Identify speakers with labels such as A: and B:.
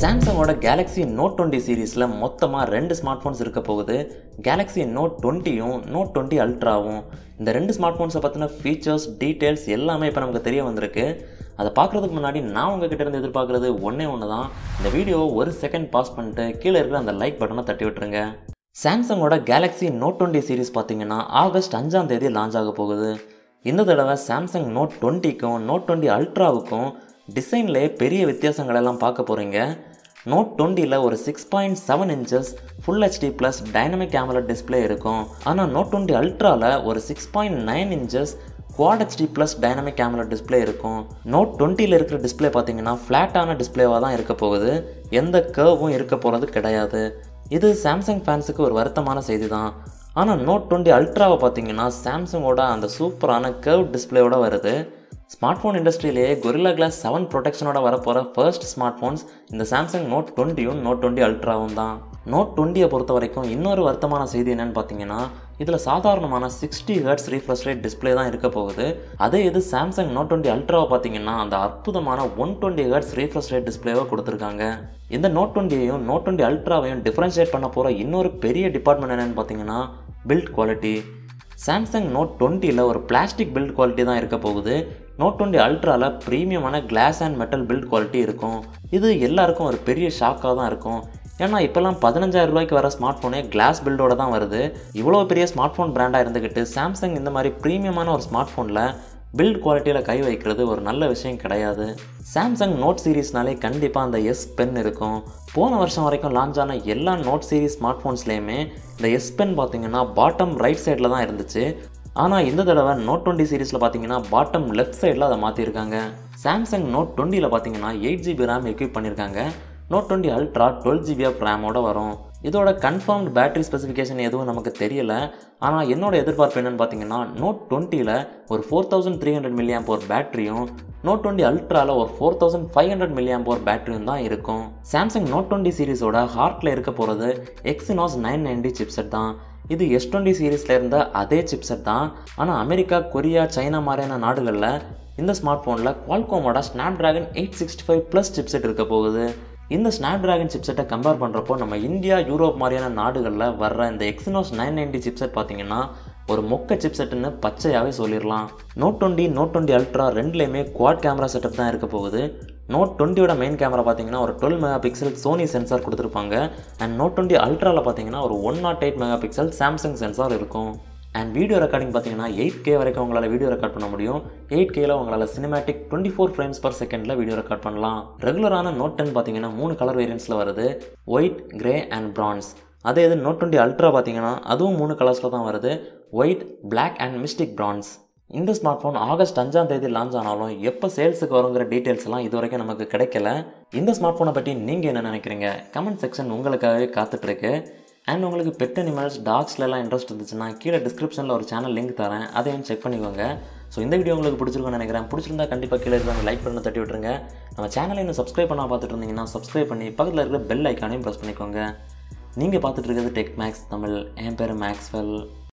A: சாம்சங்கோட Galaxy Note twenty சீரீஸில் மொத்தமாக ரெண்டு ஸ்மார்ட் ஃபோன்ஸ் இருக்க போகுது கேலக்ஸி நோட் டுவெண்ட்டியும் நோட் டுவெண்ட்டி அல்ட்ராவும் இந்த ரெண்டு ஸ்மார்ட் ஃபோன்ஸை பற்றின ஃபீச்சர்ஸ் டீட்டெயில்ஸ் எல்லாமே இப்போ நமக்கு தெரிய வந்திருக்கு அதை பார்க்குறதுக்கு முன்னாடி நான் உங்ககிட்ட இருந்து எதிர்பார்க்குறது ஒன்றே ஒன்று தான் இந்த வீடியோவை ஒரு செகண்ட் பாஸ் பண்ணிட்டு கீழே இருக்கிற அந்த லைக் பட்டனை தட்டி விட்டுருங்க சாம்சங்கோட கேலக்ஸி நோட் டுவெண்ட்டி சீரிஸ் பார்த்தீங்கன்னா ஆகஸ்ட் அஞ்சாம் தேதி லான்ச் ஆக போகுது இந்த தடவை சாம்சங் நோட் டுவெண்ட்டிக்கும் நோட் டுவெண்ட்டி அல்ட்ராவுக்கும் டிசைன்லேயே பெரிய வித்தியாசங்கள் எல்லாம் பார்க்க போகிறீங்க நோட் டுவெண்ட்டியில் ஒரு six point seven inches full HD plus dynamic camera display இருக்கும் ஆனால் நோட் டுவெண்ட்டி அல்ட்ராவில் ஒரு six point nine inches quad HD plus dynamic camera display இருக்கும் நோட் டுவெண்ட்டியில் இருக்கிற டிஸ்பிளே பார்த்தீங்கன்னா ஃப்ளாட்டான டிஸ்பிளேவாக தான் இருக்க போகுது எந்த கர்வும் இருக்க போகிறது கிடையாது இது சாம்சங் ஃபேன்ஸுக்கு ஒரு வருத்தமான செய்தி தான் ஆனால் நோட் டுவெண்ட்டி அல்ட்ராவை பார்த்தீங்கன்னா சாம்சங்கோட அந்த சூப்பரான கர்வ் டிஸ்பிளேயோட வருது ஸ்மார்ட் ஃபோன் இண்டஸ்ட்ரியிலேயே கொரில்லா கிளாஸ் செவன் ப்ரொடெக்ஷனோட வரப்போகிற ஃபர்ஸ்ட் ஸ்மார்ட் ஃபோன்ஸ் இந்த சாம்சங் நோட் டுவெண்ட்டியும் நோட் டுவெண்ட்டி அல்ட்ராவும் தான் நோட் டுவெண்ட்டியை பொறுத்த வரைக்கும் இன்னொரு வருத்தமான செய்தி என்னன்னு பார்த்தீங்கன்னா இதில் சாதாரணமான sixty hertz refresh rate display தான் இருக்க போகுது அதே இது சாம்சங் நோட் டுவெண்ட்டி அல்ட்ராவை பார்த்தீங்கன்னா அந்த அற்புதமான one twenty hertz refresh rate டிஸ்பிளேவை கொடுத்துருக்காங்க இந்த நோட் டுவெண்ட்டியையும் நோட் டுவெண்ட்டி அல்ட்ராவையும் டிஃப்ரென்ஷியேட் பண்ண போகிற இன்னொரு பெரிய டிபார்ட்மெண்ட் என்னென்னு பார்த்தீங்கன்னா பில்ட் குவாலிட்டி சாம்சங் நோட் டுவெண்ட்டியில் ஒரு பிளாஸ்டிக் பில்ட் குவாலிட்டி தான் இருக்க போகுது நோட் டுவெண்ட்டி அல்ட்ராவில் ப்ரீமியமான glass and metal build quality இருக்கும் இது எல்லாருக்கும் ஒரு பெரிய ஷாக்காக தான் இருக்கும் ஏன்னா இப்போல்லாம் பதினஞ்சாயிரம் ரூபாய்க்கு வர ஸ்மார்ட் ஃபோனே கிளாஸ் பில்டோட தான் வருது இவ்வளோ பெரிய ஸ்மார்ட் ஃபோன் பிராண்டாக இருந்துக்கிட்டு சாம்சங் இந்த மாதிரி ப்ரீமியமான ஒரு ஸ்மார்ட் ஃபோனில் பில்ட் குவாலிட்டியில் கை வைக்கிறது ஒரு நல்ல விஷயம் கிடையாது சாம்சங் நோட் சீரீஸ்னாலே கண்டிப்பாக அந்த எஸ் பென் இருக்கும் போன வருஷம் வரைக்கும் லான்ச் ஆன எல்லா நோட் சீரீஸ் ஸ்மார்ட் ஃபோன்ஸ்லேயுமே இந்த எஸ் பென் பார்த்தீங்கன்னா பாட்டம் ரைட் சைடில் தான் இருந்துச்சு ஆனால் இந்த தடவை நோட் டுவெண்ட்டி சீரீஸில் பார்த்தீங்கன்னா பாட்டம் லெஃப்ட் சைடில் அதை மாற்றிருக்காங்க சாம்சங் நோட் டுவெண்ட்டியில் பார்த்தீங்கன்னா எயிட் ஜிபி ரேம் எக்யூப் பண்ணியிருக்காங்க Note twenty Ultra twelve GB of ரேமோட வரும் இதோட கன்ஃபார்ம்டு பேட்டரி ஸ்பெசிஃபிகேஷன் எதுவும் நமக்கு தெரியல ஆனால் என்னோட எதிர்பார்ப்பு என்னென்னு பார்த்தீங்கன்னா நோட் டுவெண்ட்டியில் ஒரு four thousand three hundred milliamp hour பேட்டரியும் நோட் டுவெண்ட்டி அல்ட்ராவில் ஒரு four thousand five hundred milliamp hour பேட்டரியும் தான் இருக்கும் சாம்சங் நோட் டுவெண்ட்டி சீரிஸோட ஹார்ட்டில் இருக்க போகிறது எக்ஸினாஸ் நைன் நைன்டி சிப்செட் தான் இது எஸ் டுவெண்ட்டி சீரீஸில் இருந்த அதே சிப்செட் தான் ஆனால் அமெரிக்கா கொரியா சைனா மாதிரியான நாடுகளில் இந்த ஸ்மார்ட் ஃபோனில் குவால்கோமோட Snapdragon eight sixty five plus chipset இருக்க போகுது இந்த ஸ்னாப் ட்ராகன் சிப்செட்டை கம்பேர் பண்ணுறப்போ நம்ம இந்தியா யூரோப் மாதிரியான நாடுகளில் வர்ற இந்த எக்ஸினோஸ் நைன் நைன்டி சிப்செட் பார்த்தீங்கன்னா ஒரு மொக்க சிப்செட்டுன்னு பச்சையாகவே சொல்லிடலாம் Note twenty Note twenty Ultra ரெண்டுலேயுமே குவாட் கேமரா செட்டப் தான் இருக்க போகுது நோட் டுவெண்ட்டியோட மெயின் கேமரா பார்த்தீங்கன்னா ஒரு twelve mega pixel Sony sensor கொடுத்துருப்பாங்க அண்ட் நோட் டுவெண்ட்டி அல்ட்ராவில் பார்த்தீங்கன்னா ஒரு one nought eight mega pixel Samsung sensor இருக்கும் அண்ட் வீடியோ ரெக்கார்டிங் பார்த்தீங்கன்னா எயிட் கே வரைக்கும் உங்களால் வீடியோ ரெக்கார்ட் பண்ண முடியும் எயிட் கேல உங்களால் cinematic twenty four frames per செகண்டில் வீடியோ ரெக்கார்ட் பண்ணலாம் ரெகுலரான நோட் டென் பார்த்தீங்கன்னா மூணு கலர் வேரியன்ஸில் வருது ஒயிட் கிரே அண்ட் ப்ரான்ஸ் அதே இது நோட் டுவெண்ட்டி அல்ட்ரா பார்த்தீங்கன்னா அதுவும் மூணு கலர்ஸில் தான் வருது white black and mystic bronze இந்த ஸ்மார்ட் ஃபோன் ஆகஸ்ட் அஞ்சாம் தேதி லான்ச் ஆனாலும் எப்போ சேல்ஸுக்கு வருங்கிற டீட்டெயில்ஸ் எல்லாம் இது வரைக்கும் நமக்கு கிடைக்கல இந்த ஸ்மார்ட் ஃபோனை பற்றி நீங்கள் என்ன நினைக்கிறீங்க கமெண்ட் செக்ஷன் உங்களுக்காகவே காத்துட்ருக்கு அண்ட் உங்களுக்கு பெட் அனிமல்ஸ் டாக்ஸ்லலாம் இன்ட்ரெஸ்ட் இருந்துச்சுன்னா கீழே டிஸ்கிரிப்ஷனில் ஒரு சேனல் லிங்க் தரேன் அதையும் செக் பண்ணிக்கோங்க ஸோ இந்த வீடியோ உங்களுக்கு பிடிச்சிருக்கும்னு நினைக்கிறேன் பிடிச்சிருந்தா கண்டிப்பாக கீழே இருக்கிற லைக் பண்ணி தட்டி விட்டுருங்க நம்ம சேனலை இன்னும் சப்ஸ்கிரைப் பண்ணால் பார்த்துட்டு இருந்தீங்கன்னா சப்ஸ்கிரைப் பண்ணி பக்கத்தில் இருக்கிற பெல் ஐக்கானையும் ப்ரெஸ் பண்ணிக்கோங்க நீங்கள் பார்த்துட்டு இருக்கிறது டெக் மேக்ஸ் தமிழ் என் பேர் மேக்ஸ்வெல்